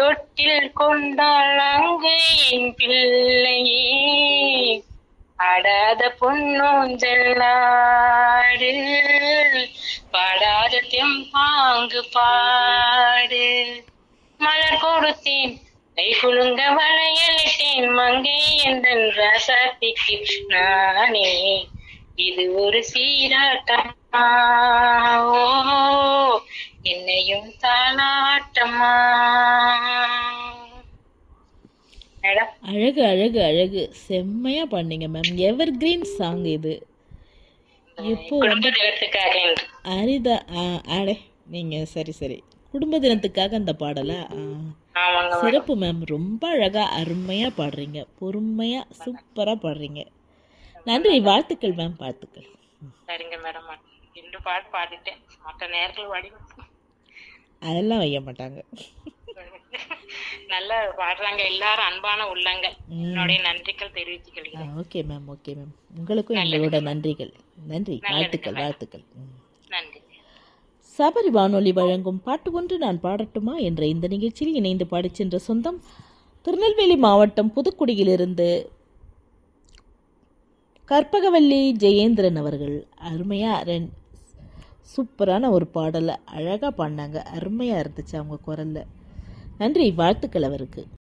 தொட்டில் கொண்டாள் அங்கு என் பிள்ளையே ஆடாத பொன்னூஞ்சல்லாடு பாடாத தெம்பாங்கு பாடு மலர் கொடுத்தேன் கை குலுங்க வளையலிட்டேன் மங்கை எந்தன் ரசத்திக்கு நானே இது ஒரு சீராட்டமா ஓ என்னையும் தாளாட்டமா மேடம் அழகு அழகு அழகு செம்மையா பண்ணீங்க மேம் எவர் கிரீன் சாங் இது எப்போ குடும்ப தினத்துக்காக என்று. அரிதா ஆ அடே நீங்க சரி சரி குடும்ப தினத்துக்காக அந்த பாடலா ஆ. ஆமாங்க மேடம். சிறப்பு மேம் ரொம்ப அழகா அருமையா பாடுறீங்க பொறுமையா சூப்பரா பாடுறீங்க நன்றி வாழ்த்துக்கள் மேம் வாழ்த்துக்கள் சரிங்க மேடம் ரெண்டு பாட்டு பாடிட்டேன் மற்ற நேரத்தில் பாடி அதெல்லாம் வைய மாட்டாங்க நல்லா பாடுறாங்க எல்லாரும் அன்பான உள்ளங்கள் என்னுடைய நன்றிகள் தெரிவித்துக் கொள்கிறேன் ஓகே மேம் ஓகே மேம் உங்களுக்கும் எங்களோட நன்றிகள் நன்றி வாழ்த்துக்கள் வாழ்த்துக்கள் ம். நன்றி சபரி வானொலி வழங்கும் பாட்டு ஒன்று நான் பாடட்டுமா என்ற இந்த நிகழ்ச்சியில் இணைந்து பாடிச் சென்ற சொந்தம் திருநெல்வேலி மாவட்டம் புதுக்குடியிலிருந்து கற்பகவல்லி ஜெயேந்திரன் அவர்கள் அருமையாக ரெண் சூப்பரான ஒரு பாடலை அழகாக பாடினாங்க அருமையாக இருந்துச்சு அவங்க குரல்ல நன்றி வாழ்த்துக்கள் அவருக்கு